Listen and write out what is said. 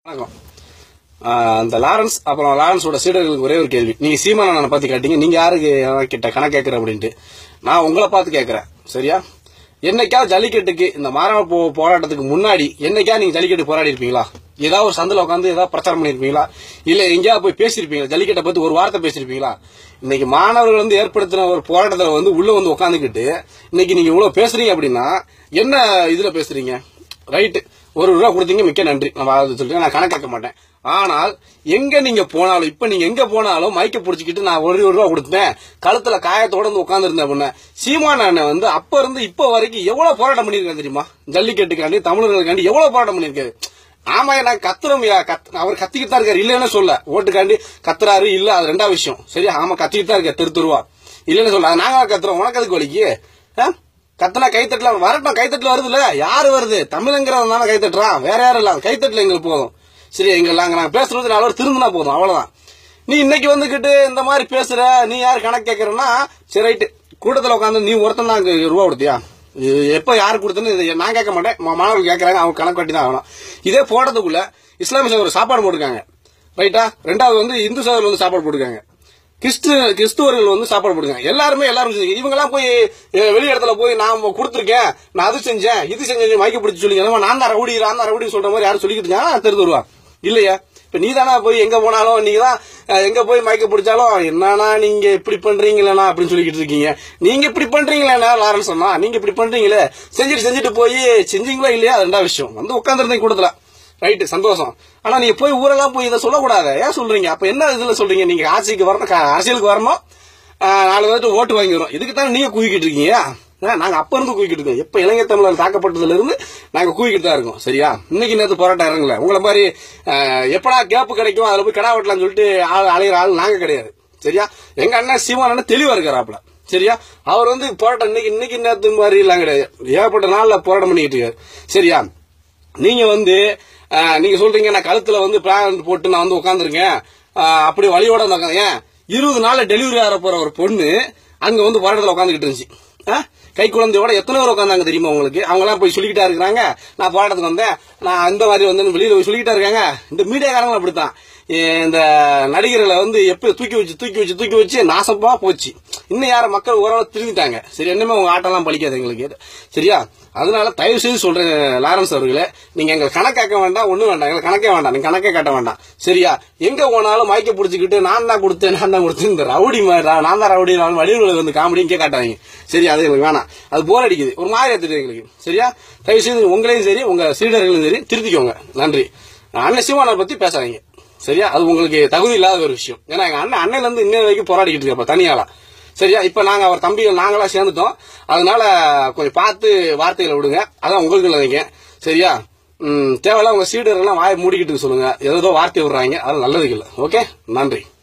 வணக்கம் ஆஹ் அந்த லாரன்ஸ் அப்புறம் லாரன்ஸோட சீடர்களுக்கு ஒரே ஒரு கேள்வி நீங்க சீமானண்ணனை பார்த்து கேட்டீங்க நீங்க யாருக்கு கிட்ட கணக்கு கேட்கற அப்படின்ட்டு நான் உங்களை பார்த்து கேட்கறேன் சரியா என்னைக்கா ஜல்லிக்கட்டுக்கு இந்த மாறாம போ போராட்டத்துக்கு முன்னாடி என்னைக்கா நீங்க ஜல்லிக்கட்டு போராடி இருப்பீங்களா ஏதாவது ஒரு சந்தில உட்காந்து ஏதாவது பிரச்சாரம் பண்ணிருப்பீங்களா இல்ல எங்கேயாவது போய் பேசியிருப்பீங்களா ஜல்லிக்கட்டை பத்தி ஒரு வார்த்தை பேசியிருப்பீங்களா இன்னைக்கு மாணவர்கள் வந்து ஏற்படுத்தின ஒரு போராட்டத்துல வந்து உள்ள வந்து உட்காந்துக்கிட்டு இன்னைக்கு நீங்க இவ்வளவு பேசுறீங்க அப்படின்னா என்ன இதுல பேசுறீங்க ரைட்டு ஒரு ரூபா கொடுத்தீங்க மிக்க நன்றி நான் அதை சொல்லிட்டு நான் கணக்கு கேட்க மாட்டேன் ஆனால் எங்க நீங்க போனாலும் இப்ப நீங்க எங்க போனாலும் மைக்க புடிச்சுக்கிட்டு நான் ஒரு ஒரு ரூபா கொடுத்தேன் கழுத்துல காயத்தோட வந்து உட்காந்துருந்தேன் அப்படின்னா சீமான் அண்ணன் வந்து அப்ப இருந்து இப்ப வரைக்கும் எவ்வளவு போராட்டம் பண்ணிருக்காரு தெரியுமா ஜல்லிக்கட்டுக்காண்டி தமிழர்களுக்காண்டி எவ்வளவு போராட்டம் பண்ணிருக்காரு ஆமா நான் கத்துறோம் கத் அவர் கத்திக்கிட்டு தான் இருக்காரு இல்லைன்னு சொல்ல ஓட்டுக்காண்டி கத்துறாரு இல்ல அது ரெண்டா விஷயம் சரியா ஆமா கத்திக்கிட்டு தான் இருக்காரு தெரு தெருவா இல்லைன்னு சொல்ல அது நாங்க கத்துறோம் உனக்கு அதுக்கு வலிக்கு ஆ? கத்துனா கைத்தட்டல வரட்டும் கைத்தட்டல வருதுல்ல யாரு வருது தமிழங்கிறவன் தானே கைத்தட்டுறான் வேற யாரும் இல்ல கைத்தட்டல எங்களுக்கு போதும் சரி எங்க நாங்க நாங்க பேசுறது நாலு பேர் திருந்தினா போதும் அவ்வளவுதான் நீ இன்னைக்கு வந்துகிட்டு இந்த மாதிரி பேசுற நீ யாரு கணக்கு கேட்கறன்னா சரி ரைட்டு கூட்டத்துல உட்காந்து நீ ஒருத்தன் தான் அங்க ரூபா கொடுத்தியா இது எப்ப யாரு கொடுத்தன்னு இதை நான் கேட்க மாட்டேன் மா- மாணவர்கள் கேட்கறாங்க அவங்க கணக்கு கட்டி தான் ஆகணும் இதே போடுறதுக்குள்ள இஸ்லாமிய சகோதரர் சாப்பாடு போட்டிருக்காங்க ரைட்டா ரெண்டாவது வந்து இந்து சகோதரர் வந்து சாப்பாடு போட்டிருக்காங்க கிறிஸ்து கிறிஸ்துவர்கள் வந்து சாப்பாடு போடுங்க எல்லாருமே எல்லாரும் செஞ்சு இவங்க எல்லாம் போய் அஹ், வெளி இடத்துல போய் நான் கொடுத்துருக்கேன் நான் அது செஞ்சேன் இது செஞ்சேன் மைக்க பிடிச்சி சொல்லிங்க என்னமோ நான் தான் ரவுடி நான் தான் ரவுடி சொல்ற மாதிரி யாரும் சொல்லிக்கிட்டு இருக்காங்க தெரிந்து வருவா இல்லையா இப்ப நீ தானே போய் எங்க போனாலும் நீங்க தான் அஹ், எங்க போய் மைக்க பிடிச்சாலும் என்னன்னா நீங்க இப்படி பண்றீங்களா அப்படின்னு சொல்லிக்கிட்டு இருக்கீங்க நீங்க இப்படி பண்றீங்களா லாரன்ஸ் சொன்னா நீங்க இப்படி பண்றீங்களே செஞ்சுட்டு செஞ்சுட்டு போய் செஞ்சீங்களா இல்லையா அது ரெண்டா விஷயம் வந்து உட்காந்துருந்தீங்க கூடத்துல ரைட்டு சந்தோஷம் ஆனா நீங்க போய் ஊரெல்லாம் போய் இதை சொல்லக்கூடாது ஏன் சொல்றீங்க அப்ப என்ன இதுல சொல்றீங்க நீங்க ஆட்சிக்கு வரணும் க- அரசியலுக்கு வரணும் ஆஹ், நாலு பேர்ட்டு ஓட்டு வாங்கி வரும் இதுக்கு தானே நீங்க குவிக்கிட்டு இருக்கீங்க ஆ, நாங்க அப்ப இருந்து குவிக்கிட்டு இருக்கோம் எப்ப இளைஞர் தமிழர் தாக்கப்பட்டதுல இருந்து நாங்க குவிக்கிட்டு தான் இருக்கோம் சரியா இன்னைக்கு நேத்து போராட்டம் இறங்கல உங்களை மாதிரி ஆஹ், எப்படா கேப் கிடைக்கும் அதுல போய் கடா வெட்டலாம்னு சொல்லிட்டு ஆள் அலையிற ஆள் நாங்க கிடையாது சரியா எங்க அண்ணன் சீமான் அண்ணன் தெளிவா இருக்கிறாப்ல சரியா அவர் வந்து போராட்டம் இன்னைக்கு இன்னைக்கு நேத்து மாதிரி எல்லாம் கிடையாது ஏகப்பட்ட நாள்ல போராட்டம் பண்ணிக்கிட்டு இருக்காரு சரியா நீங்க வந்து அஹ், நீங்க சொல்றீங்க நான் கழுத்துல வந்து பிளான் போட்டு நான் வந்து உட்காந்துருக்கேன் அப்படி வழியோட வந்து உட்காந்து ஏன் இருபது நாள்ல டெலிவரி ஆக போற ஒரு பொண்ணு அங்க வந்து போராட்டத்தில் உட்காந்துக்கிட்டு இருந்துச்சு அஹ், கை குழந்தையோட எத்தனை பேர் உட்காந்தாங்க தெரியுமா உங்களுக்கு அவங்க எல்லாம் போய் சொல்லிக்கிட்டா இருக்கிறாங்க நான் போராட்டத்துக்கு வந்தேன் நான் இந்த மாதிரி வந்து வெளியில போய் சொல்லிக்கிட்டா இருக்காங்க இந்த மீடியாக்காரங்களும் அப்படித்தான் ஏ- இந்த நடிகர்களை வந்து எப்ப தூக்கி வச்சு தூக்கி வச்சு தூக்கி வச்சு நாசமா போச்சு இன்னும் யார மக்கள் ஓரளவு திரும்பிட்டாங்க சரி என்னமே உங்க ஆட்டம்லாம் பழிக்காது எங்களுக்கு சரியா அதனால தயவு செய்து சொல்றேன் லாரன்ஸ் அவர்களே நீங்க எங்க கணக்காக்க வேண்டாம் ஒண்ணும் வேண்டாம் எங்களுக்கு கணக்கே வேண்டாம் நீங்க கணக்கே காட்ட வேண்டாம் சரியா எங்க போனாலும் மயக்க பிடிச்சிக்கிட்டு நான் தான் கொடுத்தேன் நான் தான் கொடுத்தேன் இந்த ரவுடி மாதிரி தான், நான் தான் ரவுடி நான் வடிவுகளை வந்து காமெடியும் காட்டாதீங்க சரியா அது எங்களுக்கு வேணாம் அது போர் அடிக்குது ஒரு மாதிரி எடுத்துட்டு எங்களுக்கு சரியா தயவு செய்து உங்களையும் சரி உங்க சீடர்களும் சரி திருத்திக்கோங்க நன்றி அண்ணன் சிவானை பத்தி பேசாதீங்க சரியா அது உங்களுக்கு தகுதி இல்லாத ஒரு விஷயம் ஏன்னா எங்க அண்ணன் அண்ணன்ல இருந்து இன்ன வரைக்கும் போராடிக்கிட்டு இருக்கப்ப தனியாளா சரியா இப்ப நாங்க அவர் தம்பிகள் நாங்களா சேர்ந்துட்டோம் அதனால கொஞ்சம் பார்த்து வார்த்தைகளை விடுங்க அதான் உங்களுக்கு இல்லைங்க சரியா ம், தேவையில்ல உங்க சீடர் எல்லாம் வாயை மூடிக்கிட்டு இருக்க சொல்லுங்க ஏதோ வார்த்தை விடுறாங்க அது நல்லதுக்கு இல்லை ஓகே நன்றி